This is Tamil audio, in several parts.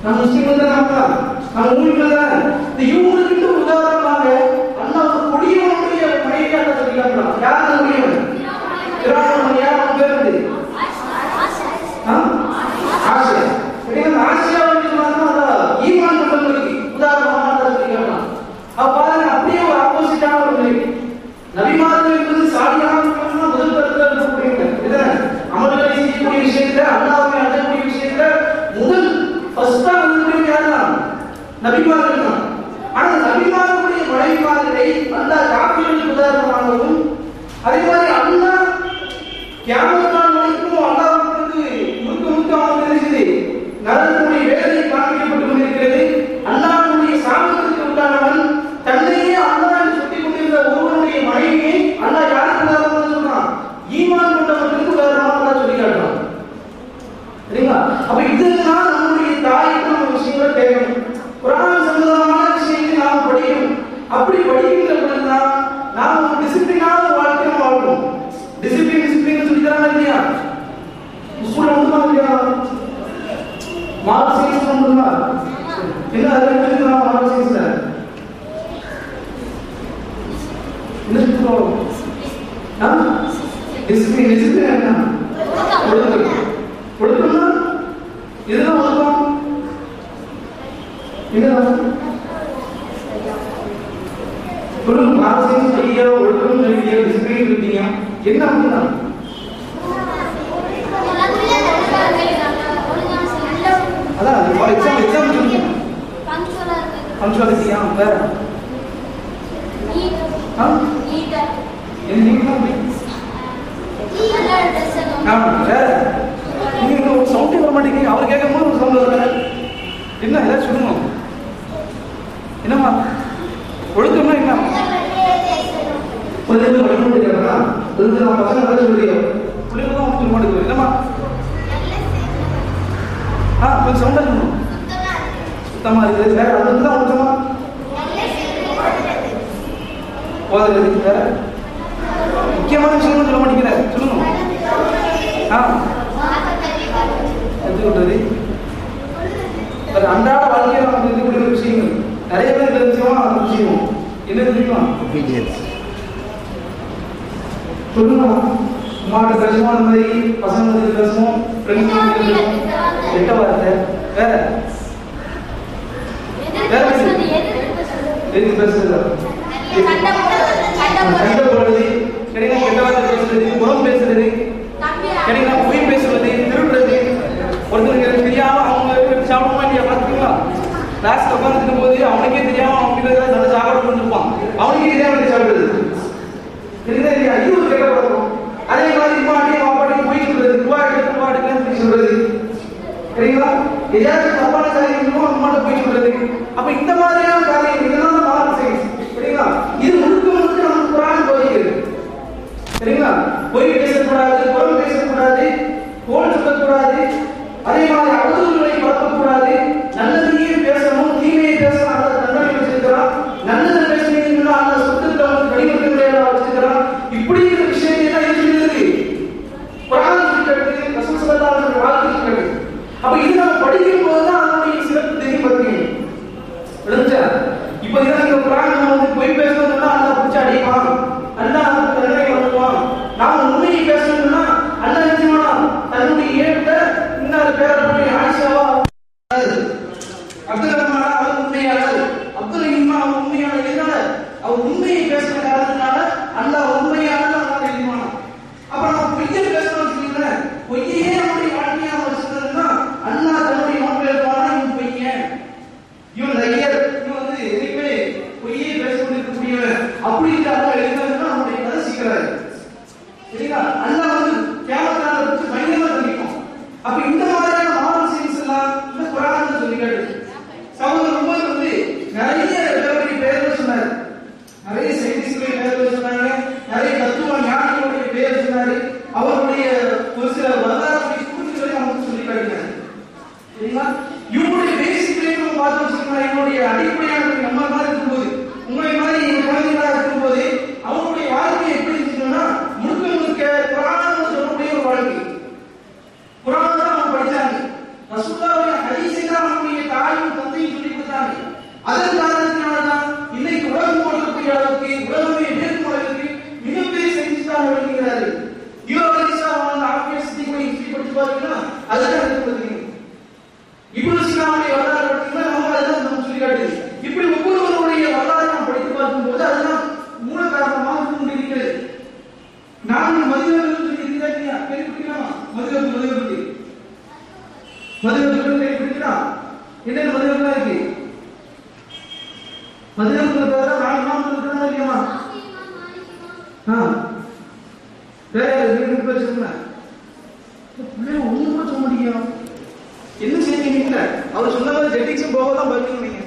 நம்ம முஸ்லீம்கள் தான் நம்ம தான் நம்ம ஊழிகள் தான் இந்த இவங்களுக்கு உதாரணமாக அண்ணா ஒரு கொடியவனுடைய மனைவியாக சொல்லிக்கலாம் யார் அந்த கொடியவன் திராவிடம் யார் அவன் பேர் வந்து ஆ? ஆசியா சரிங்களா? ஆசியா வந்து சொன்னா அதான் ஈமான் கொண்டவங்களுக்கு உதாரணமாக அதை சொல்லிக்கலாம் அப்ப பாருங்க அப்படியே ஒரு ஆப்போசிட்டான ஒரு நிலை நபிமார்கள் என்பது சாலியான மக்கள்னா முதல் தரத்தில் இருக்கக்கூடியவங்க இதுதானே அமல்களை செய்யக்கூடிய விஷயத்துல அல்லாஹ்வை அடையக்கூடிய விஷயத்துல முதல் ஃபர்ஸ்டா இருக்கக்கூடியவங்க யாருன்னா நபிமார்கள் தான் ஆனா நபிமார்களுடைய மனைவிமார்களை அல்லாஹ் காப்பீடுகளுக்கு உதாரணமாகவும் அதே மாதிரி அல்லாஹ் கியாமத் நாள் வரைக்கும் அல்லாஹ்வுக்கு முழுக்க முழுக்க அவனுக்கு இருக்குது நரகத்துடைய வேதனை காண்பிக்கப்பட்டு கொண்டிருக்கிறது அல்லாஹ்வுடைய சாபத்திற்கு உண்டானவன் தன்னையே அல்லாஹ் என்று சொல்லிக் கொண்டிருந்த ஒருவனுடைய மனைவியை அல்லாஹ் யாருக்கு உதாரணமாக சொல்றான் ஈமான் கொண்டவர்களுக்கு உதாரணமாக அல்லாஹ் சொல்லி காட்டுறான் சரிங்களா அப்ப இதெல்லாம் நம்முடைய தாய்க்கு நம்ம விஷயங்களை கேட்கணும் குரான் சம்பந்தமான விஷயங்களை நாம் படிக்கணும் அப்படி படிக்கின்ற பொழுதுதான் நாம் ஒரு டிசிப்ளினான வாழ்க்கை நம்ம வாழ்றோம் டிசிப்ளின் டிசிப்ளின் சொல்லி தராங்க இல்லையா ஸ்கூல்ல வந்து இல்லையா மார்க் சயின்ஸ் பண்ணுமா என்ன அதில் எழுதுனா மார்க் சயின்ஸ்ல என்ன சொல்றோம் டிசிப்ளின் டிசிப்ளின் என்ன ஒழுக்கம் ஒழுக்கம்னா இதெல்லாம் ஒழுக்கம் என்னதான் சொல்லுங்க மார்க்சியம் சரியா ஒழுக்கம் சரியா டிசிப்ளின் இருக்கீங்க என்ன அப்படின்னா அதான் ஃபார் எக்ஸாம்பிள் எக்ஸாம்பிள் சொல்லுங்க பங்க்சுவாலிட்டியா வேற ஆ என் நீங்க ஆமா வேற நீங்க ஒரு சவுண்டே வர மாட்டேங்கிறீங்க அவர் கேட்கும் போது ஒரு சவுண்ட் வருது என்ன ஏதாச்சும் சொல்லணும் என்னம்மா ஒழுக்கம்னா என்ன கொஞ்சம் பேர் படிக்க மாட்டேங்கிறாங்களா கொஞ்சம் நம்ம பசங்க நல்லா சொல்லுங்க பிள்ளைங்க தான் சொல்ல மாட்டேங்குது என்னம்மா ஆ கொஞ்சம் சவுண்டா சொல்லணும் சுத்தமா இருக்குது வேற அது தான் ஒழுக்கமா போதுறது வேற முக்கியமான விஷயம் சொல்ல மாட்டேங்கிறேன் சொல்லணும் ஆ எப்படி சொல்றது ஒரு அன்றாட வாழ்க்கையில நமக்கு இருக்கக்கூடிய ஒரு விஷயங்கள் நிறைய பேர் தெரிஞ்சோம் அந்த விஷயம் என்ன தெரியுமா obedience. சொல்லுங்க அம்மாட்ட பேசுவோம் அந்த மாதிரி பசங்க வந்து பேசுவோம் ஃப்ரெண்ட்ஸ் பேசுவோம் கெட்ட வார்த்தை வேற எதுக்கு பேசுறது சண்டை போடுறது கிடையாது கெட்ட வார்த்தை பேசுறது புறம் பேசுறது கிடையாது பொய் பேசுறது திருடுறது ஒருத்தருக்கு எனக்கு தெரியாம அவங்க சாப்பிட வேண்டிய பார்த்துங்களா கிளாஸ்ல உட்காந்துருக்கும் போது அவனுக்கே தெரியாம அவங்க கிட்ட ஏதாவது நல்ல சாப்பாடு கொண்டிருப்பான் அவனுக்கே தெரியாம எப்படி சாப்பிடுறது இருக்குதா இல்லையா இது ஒரு கெட்ட பழக்கம் அதே மாதிரி இப்போ அப்படியே வாப்பாட்டி போய் சொல்றது ரூபா எடுத்து ரூபா எடுக்கலாம்னு சொல்லி சொல்றது சரிங்களா எதையாச்சும் தப்பான காரியம் இருக்குமோ அம்மாட்ட போய் சொல்றது அப்ப இந்த மாதிரியான காரியம் இதெல்லாம் தான் மார்க் சயின்ஸ் சரிங்களா இது முழுக்க முழுக்க நமக்கு குரான் போதிக்கிறது சரிங்களா பொய் பேசக்கூடாது புறம் பேசக்கூடாது கோல் சொல்லக்கூடாது அதே மாதிரி அவதூறுகளை பரப்பக்கூடாது நல்லதையே பேசணும் தீமையை பேசணும் அந்த தண்டனை வச்சிருக்கிறான் நல்லது பேசுனீங்கன்னா அந்த சொத்துக்களை வந்து கடிதத்தை கிடையாது வச்சிருக்கிறான் இப்படி இருக்கிற விஷயத்தை தான் இது சொல்லுது குரான் சொல்லிட்டு ரசூல் ஸல்லல்லாஹு அலைஹி வஸல்லம் வாழ்க்கை சொல்லிட்டு அப்ப இது நம்ம படிக்கும் போது தான் அதனுடைய சிறப்பு தெரியும் பார்த்தீங்க விளைஞ்சா இப்போ இதான் நீங்க குரான் நம்ம வந்து பொய் பேசணும்னா அல்லாஹ் பிடிச்சி அடிப்பான் அல்லாஹ் நமக்கு தண்டனை வழங்குவான் நாம உண்மையை பேசணும்னா அல்லாஹ் என்ன செய்வானா தன்னுடைய ஏற்ற இன்னொரு பேரை போய் ஆயிஷாவா அப்துல் ரஹ்மான் அவர் உண்மையாளர் அப்துல் ரஹீமா அவர் உண்மையாளர் எதனால அவர் உண்மையை பேசுற காரணத்தினால அல்லாஹ் உண்மையாளர் அல்லாஹ் எழுதிவானா அப்ப நம்ம பொய்யை பேசணும்னு வச்சுக்கோங்களேன் பொய்யே நம்முடைய வாழ்க்கையா வச்சுக்கிறதுனா அல்லாஹ் தன்னுடைய நோக்கில் இருப்பானா இவன் பொய்யன் இவன் நையர் இவன் வந்து எதுவுமே பொய்யே பேசிக்கொண்டு இருக்கக்கூடியவன் அப்படின்ற அல்லாஹ் எழுதுறதுன்னா நம்முடைய கதை சீக்கிரம் சரிங்களா அல்லாஹ் வந்து கேமத்தால வச்சு பயங்கரமா தெரிவிக்கும் அப்ப இந்த மாதிரியான மாடல் சயின்ஸ் எல்லாம் இந்த குரான் சொல்லி காட்டு சகோதரர் உமர் வந்து நிறைய பேருடைய பெயர்கள் சொன்னார் நிறைய சயின்டிஸ்டுடைய பெயர்கள் சொன்னாங்க நிறைய தத்துவ ஞானிகளுடைய பெயர் சொன்னாரு அவருடைய ஒரு சில வரலாற்று குறிப்புகளை நமக்கு சொல்லி காட்டினார் சரிங்களா இவங்களுடைய பேசிக் நம்ம பார்த்து வச்சுக்கோங்களா இவங்களுடைய அடிப்படையான நம்ம மாதிரி இருக்கும்போது உங்களை மாதிரி எங்க குழந்தைகளா இருக்கும்போது அவங்களுடைய வாழ்க்கை எப்படி இருந்துச்சுன்னா முழுக்க முழுக்க குரான் சொல்லக்கூடிய ஒரு வாழ்க்கை குரான் தான் அவங்க படிச்சாங்க ரசூலுல்லாஹ்வுடைய ஹதீஸை தான் அவங்களுடைய தாயும் தந்தையும் சொல்லி கொடுத்தாங்க அதன் காரணத்தினால்தான் இன்னைக்கு உலகம் போடக்கூடிய அளவுக்கு உலகமே வேறும் அளவுக்கு மிகப்பெரிய சயின்டிஸ்டாக விளங்குகிறார்கள் யூரோபனிசா வாழ்ந்த ஆப்பியஸ் கூட ஹிஸ்டரி படிச்சு பாத்தீங்கன்னா அதுதான் எனக்கு தெரியும் இப்னு சீனாவுடைய வரலாறு பார்த்தீங்கன்னா நம்ம அதுதான் நம்ம சொல்லி காட்டுது இப்படி ஒவ்வொருவருடைய வரலாறு நாம் படித்து பார்க்கும்போது அதுதான் மூல காரணமாக இருந்து கொண்டிருக்கிறது நான் மதுரர்கள் சொல்லி இருக்கிறீங்க கேள்விப்பட்டிருக்கலாமா மதுரர்கள் மதுரர்கள் மதுரர்கள் கேள்விப்பட்டிருக்கிறா என்னென்ன மதுரர்களா இருக்கு மதுரர்கள் பேர நான் இமாம் இருக்கிறதா இல்லையாமா ஆ வேற யாரு? ரெண்டு பேர் சொல்லுங்க பிள்ளைங்க ஒண்ணு கூட சொல்ல முடியும் என்ன செய்ய நீங்க அவர் சொன்ன மாதிரி ஜெட்டிக்ஸும் போக தான் பதில் நீங்க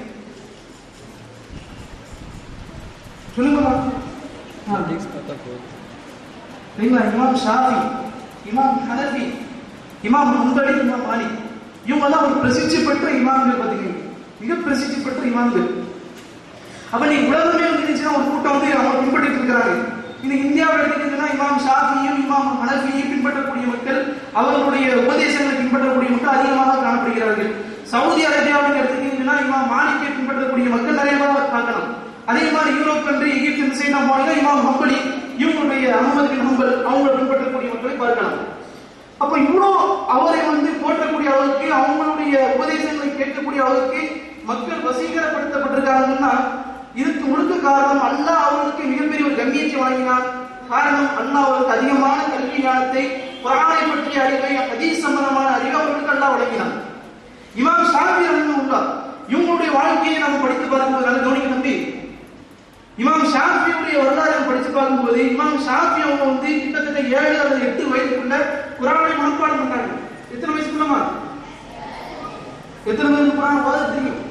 சொல்லுங்கம்மா ஆ சரிங்களா இமாம் ஷாஃபி இமாம் ஹனஃபி இமாம் ஹம்பலி இமாம் மாலிக் இவங்க தான் ஒரு பிரசித்தி பெற்ற இமாம்கள் பாத்தீங்க மிக பிரசித்தி பெற்ற இமாம்கள் அப்ப நீ உலகமே வந்து இருந்துச்சுன்னா ஒரு கூட்டம் வந்து அவங்க பின்பற்றிட்டு இருக்கிறாங்க இந்த இந்தியாவில் எடுத்துக்கிட்டீங்கன்னா இமாம் ஷாஃபியும் இமாம் ஹனஃபியும் பின்பற்றக்கூடிய மக்கள் அவர்களுடைய உபதேசங்களை பின்பற்றக்கூடிய மக்கள் அதிகமாக காணப்படுகிறார்கள் சவுதி அரேபியாவில் எடுத்துக்கிட்டீங்கன்னா இமாம் மாலிக்கை பின்பற்றக்கூடிய மக்கள் நிறைய பேர் பார்க்கலாம் அதே மாதிரி யூரோப் கண்ட்ரி எகிப்து இந்த சைடு நம்ம போனீங்கன்னா இமாம் ஹம்பலி இவங்களுடைய அகமது பின் ஹம்பல் அவங்களை பின்பற்றக்கூடிய மக்களை பார்க்கலாம் அப்ப இவ்வளோ அவரை வந்து போற்றக்கூடிய அளவுக்கு அவங்களுடைய உபதேசங்களை கேட்கக்கூடிய அளவுக்கு மக்கள் வசீகரப்படுத்தப்பட்டிருக்காங்கன்னா இதுக்கு முழுக்க காரணம் அல்லாஹ் அவர்களுக்கு மிகப்பெரிய ஒரு கண்ணியத்தை வழங்கினார் காரணம் அல்லாஹ் அவர்களுக்கு அதிகமான கல்வி ஞானத்தை குரானை பற்றிய அறிவை ஹதீஸ் சம்பந்தமான அறிவை அவர்களுக்கு அல்லாஹ் வழங்கினார் இமாம் ஷாஃபி ரஹ்மத்துல்லாஹ் இவங்களுடைய வாழ்க்கையை நம்ம படித்து பார்க்கும்போது நல்ல கவனிக்க நம்பி இமாம் ஷாஃபியுடைய வரலாறு படித்து பார்க்கும்போது இமாம் ஷாஃபி அவங்க வந்து கிட்டத்தட்ட ஏழு அல்லது எட்டு வயதுக்குள்ள குரானை மனப்பாடம் பண்ணாங்க எத்தனை வயசுக்குள்ளமா எத்தனை வயது குரான் ஓத தெரியும்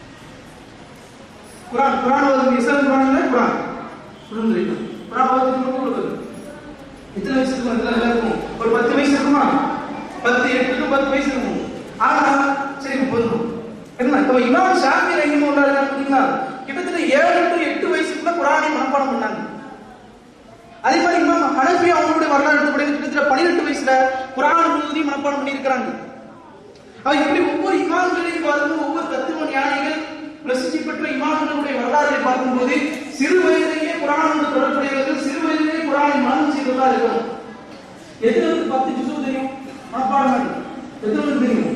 குரான் குரான் ஓத இஸ்லாம் குரான் இல்ல குரான் சொல்லுங்க தெரியும் குரான் ஓத தெரியும் உங்களுக்கு எத்தனை வயசு இருக்கும் எத்தனை வயசு இருக்கும் ஒரு பத்து வயசு இருக்குமா பத்து எட்டு to பத்து வயசு இருக்கும் ஆனா சரி போதும் என்ன இப்போ இமாம் ஷாஃபி ரஹிமஹுல்லாஹ் இருக்காங்க பாத்தீங்களா கிட்டத்தட்ட ஏழு டு எட்டு வயசுக்குள்ள குரானை மனப்பாடம் பண்ணாங்க அதே மாதிரி இமாம் ஹனஃபி அவங்களுடைய வரலாறு எடுத்து படிக்க கிட்டத்தட்ட பன்னிரெண்டு வயசுல குரான் முழுவதையும் மனப்பாடம் பண்ணியிருக்கிறாங்க அவ இப்படி ஒவ்வொரு இமாம்களையும் பார்க்கும்போது ஒவ்வொரு தத்துவ ஞானிகள் பிரசித்தி பெற்ற இமாம்களுடைய வரலாறை பார்க்கும்போது சிறு வயதிலேயே குரானோடு தொடர்புடையவர்கள் சிறு வயதிலேயே குரானை மனம் செய்வதா இருக்கணும் எத்தனை பேருக்கு பத்து ஜுசு தெரியும் மனப்பாடம் பண்ணி எத்தனை பேருக்கு தெரியும்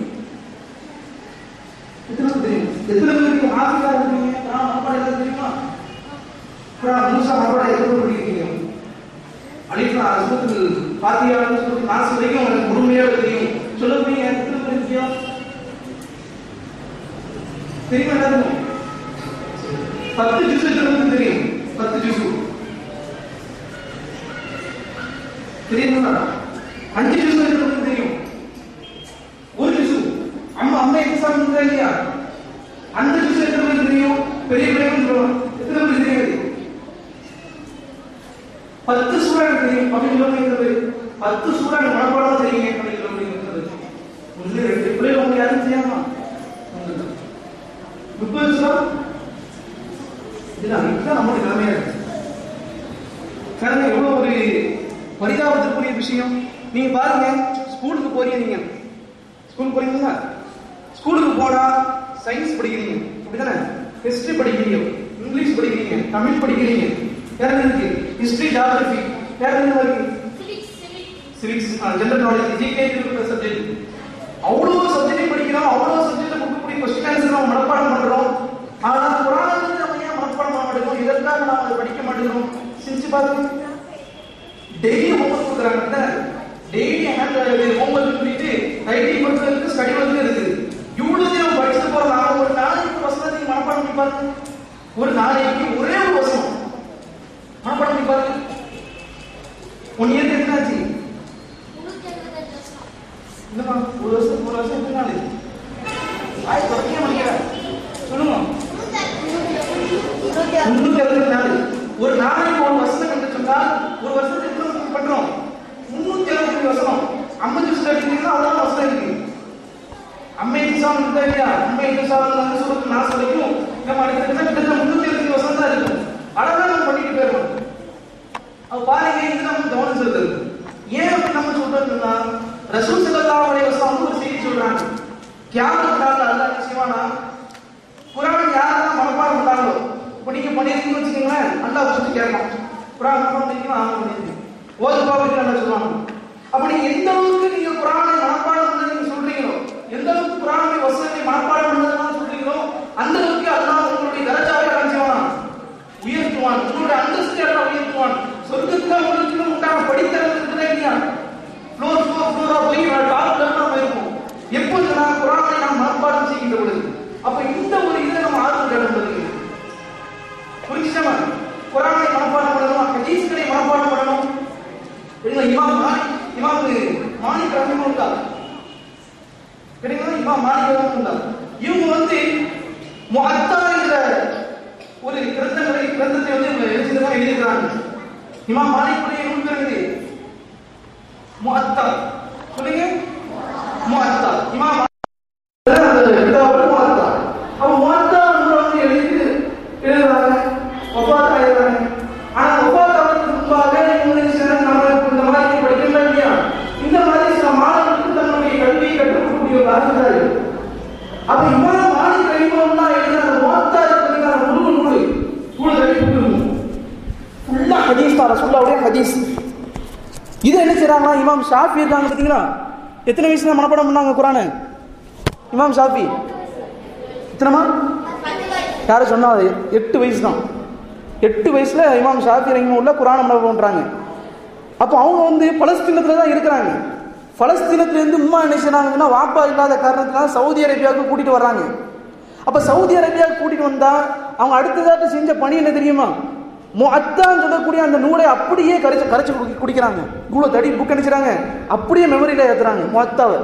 எத்தனை பேருக்கு தெரியும் எத்தனை பேருக்கு ஆசிரியர் இருக்கீங்க குரான் மனப்பாடம் எல்லாம் தெரியுமா குரான் மூசா மனப்பாடம் எத்தனை பேர் படிக்கிறீங்க அலிஃபா அஸ்மத்துல் பாத்தியான்னு சொல்லி நாசு வரைக்கும் எனக்கு முழுமையாக தெரியும் சொல்ல முடியுங்க எத்தனை பேர் தெரியும் தெரியுமா எல்லாருக்கும் பத்து ஜூஸ் எத்தனை தெரியும் பத்து ஜூஸ் தெரியுமா அஞ்சு ஜூஸ் எத்தனை தெரியும் ஒரு ஜூஸ் அம்மா அம்மா எக்ஸாம் இல்லையா அந்த ஜூஸ் எத்தனை பேருக்கு தெரியும் பெரிய பெரிய சொல்லுவாங்க எத்தனை பேருக்கு தெரியாது பத்து சூறாங்க தெரியும் அப்படின்னு சொல்லுங்க பத்து சூறாங்க மனப்பாடம் தெரியுங்க அப்படின்னு சொல்லுங்க ஒன்று ரெண்டு பிள்ளைகள் உங்களுக்கு யாரும் தெரியாமா முப்பது சூறா இதுதான் இதுதான் நம்மளுடைய நிலைமையா இருக்கு பாருங்க எவ்வளவு ஒரு பரிதாபத்துக்குரிய விஷயம் நீங்க பாருங்க ஸ்கூலுக்கு போறீங்க நீங்க ஸ்கூலுக்கு போறீங்களா ஸ்கூலுக்கு போனா சயின்ஸ் படிக்கிறீங்க அப்படிதானே ஹிஸ்டரி படிக்கிறீங்க இங்கிலீஷ் படிக்கிறீங்க தமிழ் படிக்கிறீங்க வேற என்ன இருக்கு ஹிஸ்டரி ஜியாகிரபி வேற என்ன இருக்கு சிவிக்ஸ் ஜெனரல் நாலேஜ் ஜிகே இருக்கிற சப்ஜெக்ட் அவ்வளவு சப்ஜெக்ட் படிக்கிறோம் அவ்வளவு சப்ஜெக்ட் கொடுக்கக்கூடிய கொஸ்டின் ஆன்சர் நம்ம மனப்பாடம் பண்றோம் ஆனா குரான் வந்து நம்ம ஏன் மனப்பாடம் பண்ண மாட்டேங்கிறோம் இதற்காக நாம அதை படிக்க மாட்டேங்கிறோம் சிரிச்சு பாருங்க டெய்லி ஹோம்ஒர்க் கொடுக்குறாங்க டெய்லி ஹேண்ட் ஹோம்ஒர்க் சொல்லிட்டு ரைட்டிங் மட்டும் இருக்கு ஸ்டடி மட்டும் இருக்கு இவ்வளவு நம்ம படிச்சுட்டு போறோம் நாம ஒரு நாளைக்கு வசனத்தை மனப்பாடம் பண்ணி பாருங்க ஒரு நாளைக்கு ஒரே ஒரு வசனம் மனப்பாடம் பண்ணி பாருங்க ஒன் இயர் என்னாச்சு இல்லப்பா ஒரு வருஷம் ஒரு வருஷம் எத்தனை நாள் ஆய் தொடங்கிய மணிக்கிறேன் சொல்லுங்க முன்னூத்தி அறுபத்தி நாலு ஒரு நாளைக்கு ஒரு வருஷம் கண்டு சொன்னால் ஒரு வருஷத்துக்கு எத்தனை வருஷம் பண்றோம் முன்னூத்தி அறுபத்தி வருஷம் ஐம்பது வருஷம் எடுத்தீங்கன்னா அவ்வளவு வருஷம் இருக்கு அம்மை இன்சான் இருந்தா இல்லையா அம்மை இன்சான் வந்து சொல்றது நான் வரைக்கும் நம்ம அடுத்த கிட்டத்தட்ட முன்னூத்தி அறுபத்தி வருஷம் தான் இருக்கும் அழகா நம்ம பண்ணிட்டு போயிடணும் அவ பாருங்க இது நம்ம கவனம் செலுத்துறது ஏன் அப்படி நம்ம சொல்றோம்னா ரசூல் ஸல்லல்லாஹு அலைஹி வஸல்லம் ஒரு செய்தி சொல்றாங்க கியாமத் நாள்ல அல்லாஹ் என்ன செய்வானா நீங்க பண்ணிருக்கீங்கன்னு வச்சுக்கோங்களேன் அல்லாஹ் வச்சு கேட்கலாம் குரான் மனப்பாடம் பண்ணிருக்கீங்களா ஆமா பண்ணிருக்கீங்க ஓது பாப்பீங்க நல்லா சொல்லுவாங்க அப்ப நீங்க எந்த அளவுக்கு நீங்க குரானை மனப்பாடம் பண்ணது நீங்க சொல்றீங்களோ எந்த அளவுக்கு குரானுடைய வசனத்தை மனப்பாடம் பண்ணதுன்னு சொல்றீங்களோ அந்த அளவுக்கு அல்லாஹ் உங்களுடைய தரஜாவை அடைஞ்சுவான் உயர்த்துவான் உங்களுடைய அந்தஸ்தை எல்லாம் உயர்த்துவான் சொர்க்கத்துல உங்களுக்கு உண்டான படித்தரம் இருக்குதா இல்லையா ஃப்ளோர் ஃப்ளோர் ஃப்ளோரா போய் டாப்ல நம்ம இருப்போம் எப்போது நான் குரானை நாம் மனப்பாடம் செய்கின்ற பொழுது அப்ப இந்த ஒரு இதை நம்ம ஆர்வம் கிளம்புறது புரிஞ்சுச்சா குரானை மனப்பாடம் பண்ணணும் ஹதீஸ்களை மனப்பாடம் பண்ணணும் இல்ல இமாம் மாலிக் இமாம் மாலிக் ரஹிமஹுல்லா சரிங்களா இமாம் மாலிக் ரஹிமஹுல்லா இவங்க வந்து முஅத்தா என்ற ஒரு கிரந்தங்களை கிரந்தத்தை வந்து இவங்க எழுதிதான் எழுதியிருக்கிறாங்க இமாம் மாலிக்குடைய நூல் பேர் என்னது முஅத்தா சொல்லுங்க முஅத்தா இமாம் அந்த கிதாபுல முஅத்தா அப்ப முஅத்தா வந்து எழுதி எழுதுறாங்க வஃபாத் ஆயிடுறாங்க ஆனா வஃபாத் ஆகிறதுக்கு முன்பாக இவங்க சில நம்ம இப்ப இந்த மாதிரி படிக்கிறோம் இல்லையா இந்த மாதிரி சில மாணவர்களுக்கு தன்னுடைய கல்வியை கற்றுக் கொடுக்கக்கூடியவர்களாக இருந்தாரு அப்ப இமாம் மாலிக் ரஹிமஹுல்லா எழுதின அந்த முஅத்தா இருக்கிற அந்த முழு நூல் நூல் கட்டி கொடுக்கணும் ஃபுல்லா ஹதீஸ் தான் ரசூலுல்லாவுடைய ஹதீஸ் இது என்ன செய்றாங்கன்னா இமாம் ஷாஃபி இருக்காங்க பார்த்தீங்களா எத்தனை வயசுல மனப்பாடம் பண்ணாங்க குரானு இமாம் ஷாஃபி எத்தனைமா யாரும் சொன்னா அது எட்டு வயசு தான் எட்டு வயசுல இமாம் ஷாஃபி ரஹிமஹுல்லா குரானை மனப்பாடம் பண்றாங்க அப்போ அவங்க வந்து பலஸ்தீனத்துல தான் இருக்கிறாங்க பலஸ்தீனத்துல இருந்து உம்மா என்ன செய்றாங்கன்னா வாப்பா இல்லாத காரணத்தினால சவுதி அரேபியாவுக்கு கூட்டிட்டு வர்றாங்க அப்ப சவுதி அரேபியாவுக்கு கூட்டிட்டு வந்தா அவங்க அடுத்ததாட்டு செஞ்ச பணி என்ன தெரியுமா முஅத்தான்னு சொல்லக்கூடிய அந்த நூலை அப்படியே கரைச்சு கரைச்சு குடி- குடிக்கிறாங்க நூலை தடி புக் அடிச்சுறாங்க அப்படியே மெமரியில ஏத்துறாங்க முஅத்தாவை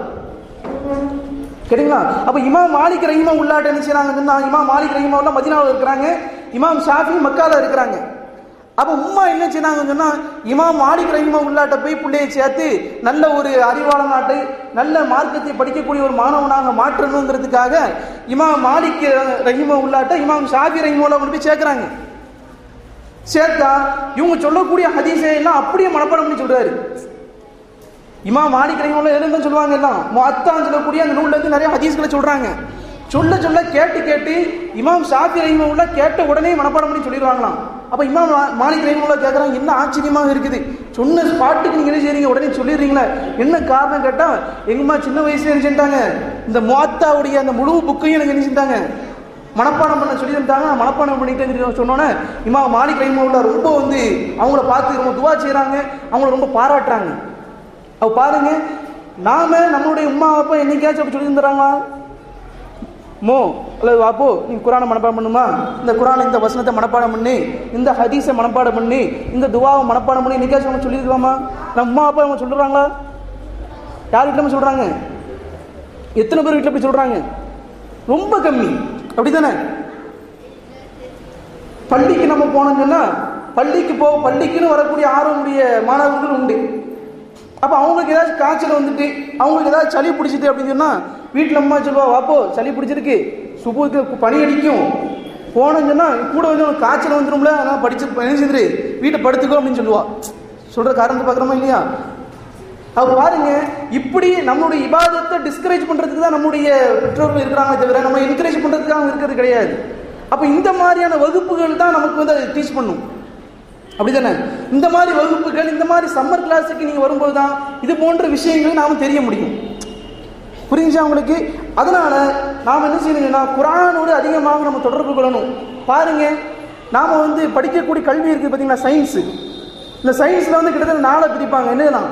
சரிங்களா அப்ப இமாம் மாலிக் ரஹிமா உள்ளாட்ட என்ன செய்றாங்கன்னா இமாம் மாலிக் ரஹிமா உள்ள மதினாவில் இருக்கிறாங்க இமாம் ஷாஃபி மக்கால இருக்கிறாங்க அப்ப உம்மா என்ன செய்றாங்கன்னு சொன்னா இமாம் மாலிக் ரஹிமா உள்ளாட்ட போய் பிள்ளையை சேர்த்து நல்ல ஒரு அறிவாளனாட்டு நல்ல மார்க்கத்தை படிக்கக்கூடிய ஒரு மாணவனாக மாற்றணுங்கிறதுக்காக இமாம் மாலிக் ரஹிமா உள்ளாட்ட இமாம் ஷாஃபி ரஹிமாவில் கொண்டு போய் சேர்க்கறாங்க சேர்த்தா இவங்க சொல்லக்கூடிய ஹதீஸை எல்லாம் அப்படியே மனப்பாடம் பண்ணி சொல்றாரு இமாம் மாலிக் ரஹிமஹுல்லாஹ் எழுதுன்னு சொல்லுவாங்க எல்லாம் முஅத்தான்னு சொல்லக்கூடிய அந்த நூல்ல இருந்து நிறைய ஹதீஸ்களை சொல்றாங்க சொல்ல சொல்ல கேட்டு கேட்டு இமாம் ஷாஃபி ரஹிமஹுல்லாஹ் கேட்ட உடனே மனப்பாடம் பண்ணி சொல்லிடுவாங்களாம் அப்ப இமாம் மா- மாலிக் ரஹிமஹுல்லாஹ் கேக்குறாங்க என்ன ஆச்சரியமாக இருக்குது சொன்ன ஸ்பாட்டுக்கு நீங்க என்ன செய்றீங்க உடனே சொல்லிடுறீங்களே என்ன காரணம் கேட்டா எங்கம்மா சின்ன வயசுல என்ன செஞ்சாங்க இந்த முஅத்தாவுடைய அந்த முழு புக்கையும் எனக்கு என்ன செஞ்சாங்க மனப்பாடம் பண்ண சொல்லி தந்தாங்க நான் மனப்பாடம் பண்ணிட்டேன்னு சொன்னோன்னே இமாம் மாலிக் ரஹிமஹுல்லாஹ் ரொம்ப வந்து அவங்கள பார்த்து ரொம்ப துவா செய்றாங்க அவங்கள ரொம்ப பாராட்டுறாங்க அவ பாருங்க நாம நம்மளுடைய உமா அப்பா என்னைக்காச்சும் அப்படி சொல்லி தந்துறாங்களா மோ அல்லது வாப்போ நீ குரானை மனப்பாடம் பண்ணுமா இந்த குரான் இந்த வசனத்தை மனப்பாடம் பண்ணி இந்த ஹதீஸை மனப்பாடம் பண்ணி இந்த துவாவை மனப்பாடம் பண்ணி என்னைக்காச்சும் அவங்க சொல்லியிருக்கலாமா நம்ம உமா அப்பா அவங்க சொல்றாங்களா யார் வீட்டில் சொல்றாங்க எத்தனை பேர் வீட்டில் போய் சொல்றாங்க ரொம்ப கம்மி அப்படிதானே பள்ளிக்கு நம்ம போனோம்னு சொன்னா பள்ளிக்கு போ பள்ளிக்குன்னு வரக்கூடிய ஆர்வமுடைய மாணவர்கள் உண்டு அப்ப அவங்களுக்கு ஏதாச்சும் காய்ச்சல் வந்துட்டு அவங்களுக்கு ஏதாவது சளி பிடிச்சிட்டு அப்படின்னு சொன்னா வீட்டுல அம்மா சொல்லுவா வாப்போ சளி பிடிச்சிருக்கு சுபுக்கு பனி அடிக்கும் போனோம்னு சொன்னா கூட வந்து உனக்கு காய்ச்சல் வந்துரும்ல அதான் படிச்சு என்ன செஞ்சிரு வீட்டை படுத்துக்கோ அப்படின்னு சொல்லுவா சொல்ற காரணத்தை பார்க்குறோமா இல்லையா அப்ப பாருங்க இப்படி நம்மளுடைய இபாதத்தை டிஸ்கரேஜ் பண்றதுக்கு தான் நம்முடைய பெற்றோர்கள் இருக்கிறாங்களே தவிர நம்ம என்கரேஜ் பண்றதுக்கு அவங்க இருக்கிறது கிடையாது அப்ப இந்த மாதிரியான வகுப்புகள் தான் நமக்கு வந்து அதை டீச் பண்ணும் அப்படிதானே இந்த மாதிரி வகுப்புகள் இந்த மாதிரி சம்மர் கிளாஸுக்கு நீங்க வரும்போது தான் இது போன்ற விஷயங்கள் நாம தெரிய முடியும் புரிஞ்சா உங்களுக்கு அதனால நாம் என்ன செய்யணும்னா குரானோடு அதிகமாக நம்ம தொடர்பு கொள்ளணும் பாருங்க நாம வந்து படிக்கக்கூடிய கல்வி இருக்கு பார்த்தீங்களா சயின்ஸ் இந்த சயின்ஸ்ல வந்து கிட்டத்தட்ட நாளை பிரிப்பாங்க என்னதான்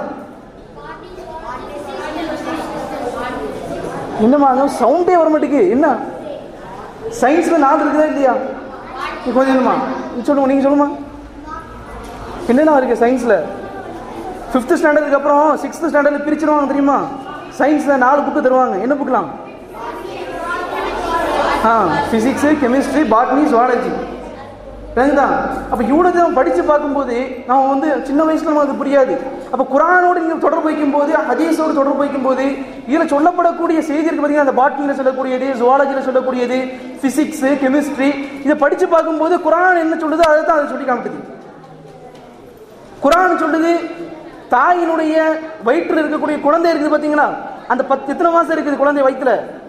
என்னமா சவுண்டே வர மாட்டேங்குது என்ன சயின்ஸ்ல நாலு இருக்குதா இல்லையா நீ கொஞ்சம் என்னமா நீ சொல்லுங்க நீங்க சொல்லுமா என்னென்ன இருக்கு சயின்ஸ்ல ஃபிஃப்த் ஸ்டாண்டர்டுக்கு அப்புறம் சிக்ஸ்த் ஸ்டாண்டர்ட்ல பிரிச்சிருவாங்க தெரியுமா சயின்ஸ்ல நாலு புக்கு தருவாங்க என்ன புக்கலாம் ஆ ஃபிசிக்ஸு கெமிஸ்ட்ரி பாட்னி ஜுவாலஜி தான் அப்போ இவ்வளவு நம்ம படித்து பார்க்கும்போது நம்ம வந்து சின்ன வயசுல நமக்கு அது புரியாது அப்போ குரானோடு நீங்கள் தொடர்பு வைக்கும்போது ஹதீஸோடு தொடர்பு வைக்கும்போது இதில் சொல்லப்படக்கூடிய செய்தி இருக்கு பார்த்தீங்கன்னா அந்த பாட்னியில் சொல்லக்கூடியது ஜுவாலஜியில் சொல்லக்கூடியது ஃபிசிக்ஸு கெமிஸ்ட்ரி இதை படித்து பார்க்கும்போது குரான் என்ன சொல்லுதோ அதை தான் அதை சொல்லி காமிக்குது குரான் சொல்லுது தாயினுடைய வயிற்றில் இருக்கக்கூடிய குழந்தை இருக்குது பார்த்தீங்களா அந்த பத்து எத்தனை மாசம் இருக்குது குழந்தை வயிற்றுல